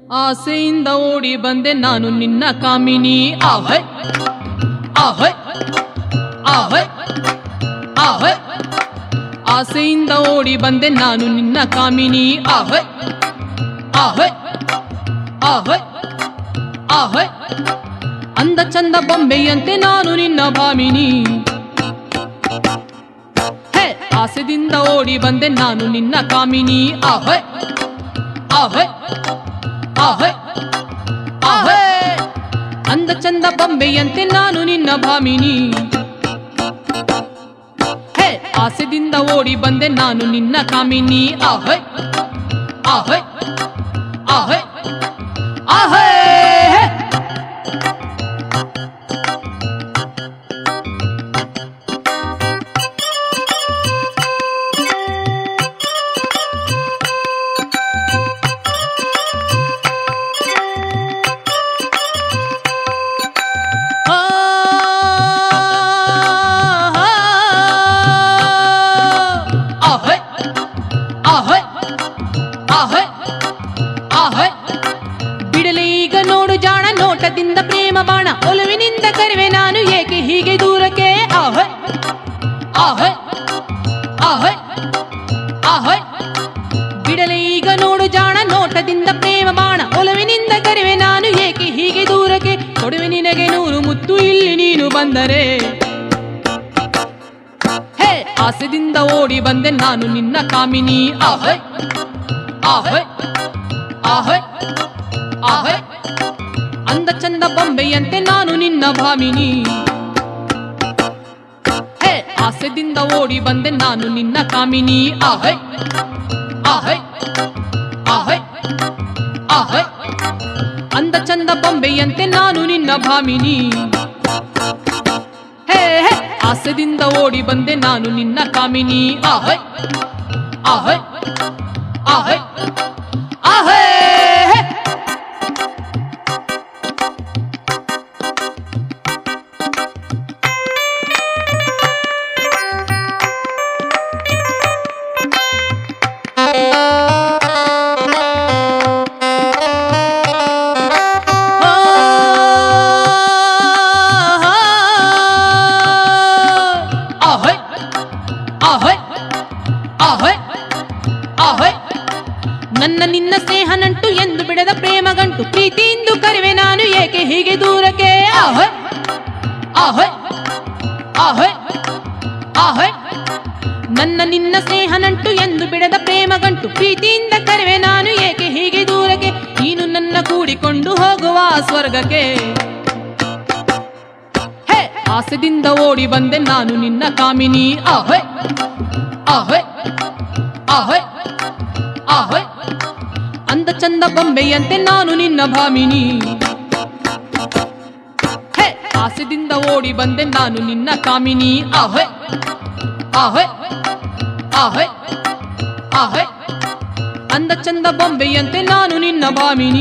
ಆಸೆಯಿಂದ ಓಡಿ ಬಂದೆ ನಾನು ನಿನ್ನ ಕಾಮಿನಿ ಆಹೆ ಆಹೆ ಆಹೆ ಆಹೆ ಆಸೆಯಿಂದ ಓಡಿ ಬಂದೆ ನಾನು ನಿನ್ನ ಕಾಮಿನಿ ಆಹೆ ಆಹೆ ಆಹೆ ಆಹೆ ಅಂದ ಚಂದ ಬೊಂಬೆಯಂತೆ ನಾನು ನಿನ್ನ ಭಾಮಿನಿ ಹೇ ಆಸೆದಿಂದ ಓಡಿ ಬಂದೆ ನಾನು ನಿನ್ನ ಕಾಮಿನಿ ಆಹೆ ಆಹೆ ಆಹೆ ಆಹೆ ಅಂದ ಚಂದ ಬೊಂಬೆಯಂತೆ ನಾನು ನಿನ್ನ ಭಾಮಿನಿ ಹೇ ಆಸೆದಿಂದ ಓಡಿ ಬಂದೆ ನಾನು ನಿನ್ನ ಕಾಮಿನಿ ಆಹೆ ಆಹೆ ಆಹೆ ಆಹೆ ಆ, ಆಹೆ ಆಹೆ ಆಹೆ ಆಹೆ ಬಿಡಲಿ ಈಗ ನೋಡು ಜಾಣ ನೋಟದಿಂದ ಪ್ರೇಮ ಬಾಣ ಒಲವಿನಿಂದ ಕರೆವೆ ನಾನು ಏಕೆ ಹೀಗೆ ದೂರಕ್ಕೆ ಆಹೆ ಆಹೆ ಆಹೆ ಆಹೆ ಬಿಡಲಿ ಈಗ ನೋಡು ಜಾಣ ನೋಟದಿಂದ ಪ್ರೇಮ ಬಾಣ ಒಲವಿನಿಂದ ಕರೆವೆ ನಾನು ಏಕೆ ಹೀಗೆ ದೂರಕ್ಕೆ ಕೊಡುವೆ ನಿನಗೆ ನೂರು ಮುತ್ತು ಇಲ್ಲಿ ನೀನು ಬಂದರೆ ಹೇ ಆಸೆದಿಂದ ಓಡಿ ಬಂದೆ ನಾನು ನಿನ್ನ ಕಾಮಿನಿ ಆಹೆ ಆಹೆ ಆಹೆ ಆಹೆ ಅಂದ ಚಂದ ಬೊಂಬೆಯಂತೆ ನಾನು ನಿನ್ನ ಭಾಮಿನಿ ಹೇ ಆಸೆದಿಂದ ಓಡಿ ಬಂದೆ ನಾನು ನಿನ್ನ ಕಾಮಿನಿ ಆಹೆ ಆಹೆ ಆಹೆ ಆಹೆ ಅಂದ ಚಂದ ಬೊಂಬೆಯಂತೆ ನಾನು ನಿನ್ನ ಭಾಮಿನಿ ಹೇ ಹೇ ಆಸೆದಿಂದ ಓಡಿ ಬಂದೆ ನಾನು ನಿನ್ನ ಕಾಮಿನಿ ಆಹೆ ಆಹೆ ಆಹೆ ಆಹೆ ಆಹೆ ಆಹೆ ಆಹೆ ಆಹೆ ನನ್ನ ನಿನ್ನ ಸ್ನೇಹ ನಂಟು ಎಂದು ಬಿಡದ ಪ್ರೇಮ ಗಂಟು ಪ್ರೀತಿಯಿಂದ ಕರೆವೆ ನಾನು ಏಕೆ ಹೀಗೆ ದೂರಕ್ಕೆ ಆಹೆ ಆಹೆ ಆಹೆ ಆಹೆ ನನ್ನ ನಿನ್ನ ಸ್ನೇಹ ನಂಟು ಎಂದು ಬಿಡದ ಪ್ರೇಮ ಗಂಟು ಪ್ರೀತಿಯಿಂದ ಕರೆವೆ ನಾನು ಏಕೆ ಹೀಗೆ ದೂರಕ್ಕೆ ನೀನು ನನ್ನ ಕೂಡಿಕೊಂಡು ಹೋಗುವ ಸ್ವರ್ಗಕ್ಕೆ ಹೇ ಆಸೆದಿಂದ ಓಡಿ ಬಂದೆ ನಾನು ನಿನ್ನ ಕಾಮಿನಿ ಆಹೆ ಆಹೆ ಆಹೆ ಆಹೆ ಅಂದ ಚಂದ ಬೊಂಬೆಯಂತೆ ನಾನು ನಿನ್ನ ಭಾಮಿನಿ ಹೇ ಆಸೆದಿಂದ ಓಡಿ ಬಂದೆ ನಾನು ನಿನ್ನ ಕಾಮಿನಿ ಆಹೆ ಆಹೆ ಆಹೆ ಆಹೆ ಅಂದ ಚಂದ ಬೊಂಬೆಯಂತೆ ನಾನು ನಿನ್ನ ಭಾಮಿನಿ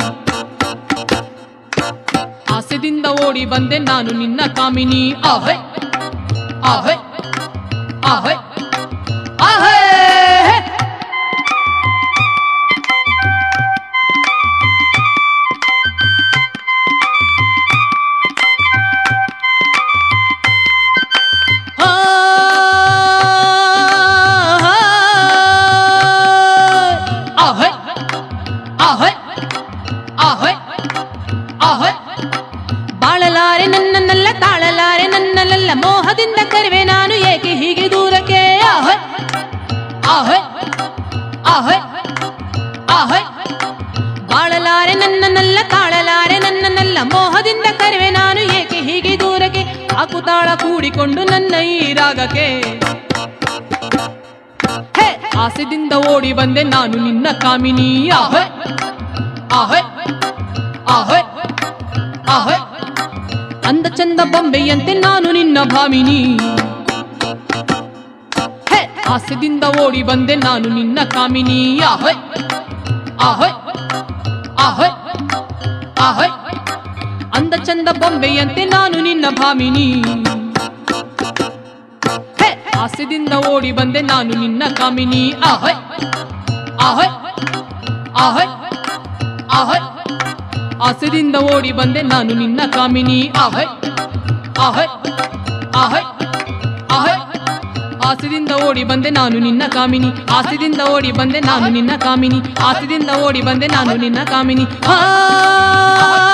ಆಸೆದಿಂದ ಓಡಿ ಬಂದೆ ನಾನು ನಿನ್ನ ಕಾಮಿನಿ ಆಹೆ ಆಹೆ ಆಹೆ ಆಹೆ ಆ, ಆಹೆ ಆಹೆ ಆಹೆ ಆಹೆ ಬಾಳಲಾರೆ ನನ್ನನ್ನೆಲ್ಲ ತಾಳಲಾರೆ ನನ್ನನ್ನೆಲ್ಲ ಮೋಹದಿಂದ ಕರೆವೆ ನಾನು ಏಕೆ ಹೀಗೆ ದೂರಕ್ಕೆ ಆಹೆ ಆಹೆ ಆಹೆ ಆಹೆ ಬಾಳಲಾರೆ ನನ್ನನ್ನೆಲ್ಲ ತಾಳಲಾರೆ ನನ್ನನ್ನೆಲ್ಲ ಮೋಹದಿಂದ ಕರೆವೆ ನಾನು ಏಕೆ ಹೀಗೆ ದೂರಕ್ಕೆ ಆಕುತಾಳ ಕೂಡಿಕೊಂಡು ನನ್ನ ಈ ರಾಗಕ್ಕೆ ಹೇ ಆಸೆದಿಂದ ಓಡಿ ಬಂದೆ ನಾನು ನಿನ್ನ ಕಾಮಿನಿ ಆಹೆ ಆಹೆ ಆಹೆ ಆಹೆ ಅಂದ ಚಂದ ಬೊಂಬೆಯಂತೆ ನಾನು ನಿನ್ನ ಭಾಮಿನಿ ಹೇ ಆಸೆದಿಂದ ಓಡಿ ಬಂದೆ ನಾನು ನಿನ್ನ ಕಾಮಿನಿ ಆಹೆ ಆಹೆ ಆಹೆ ಆಹೆ ಅಂದ ಚಂದ ಬೊಂಬೆಯಂತೆ ನಾನು ನಿನ್ನ ಭಾಮಿನಿ ಹೇ ಆಸೆದಿಂದ ಓಡಿ ಬಂದೆ ನಾನು ನಿನ್ನ ಕಾಮಿನಿ ಆಹೆ ಆಹೆ ಆಹೆ ಆಹೆ ಆಸೆದಿಂದ ಓಡಿ ಬಂದೆ ನಾನು ನಿನ್ನ ಕಾಮಿನಿ ಆಹೆ ಆಹೆ ಆಹೆ ಆಹೆ ಆಸೆದಿಂದ ಓಡಿ ಬಂದೆ ನಾನು ನಿನ್ನ ಕಾಮಿನಿ ಆಸೆದಿಂದ ಓಡಿ ಬಂದೆ ನಾನು ನಿನ್ನ ಕಾಮಿನಿ ಆಸೆದಿಂದ ಓಡಿ ಬಂದೆ ನಾನು ನಿನ್ನ ಕಾಮಿನಿ ಆ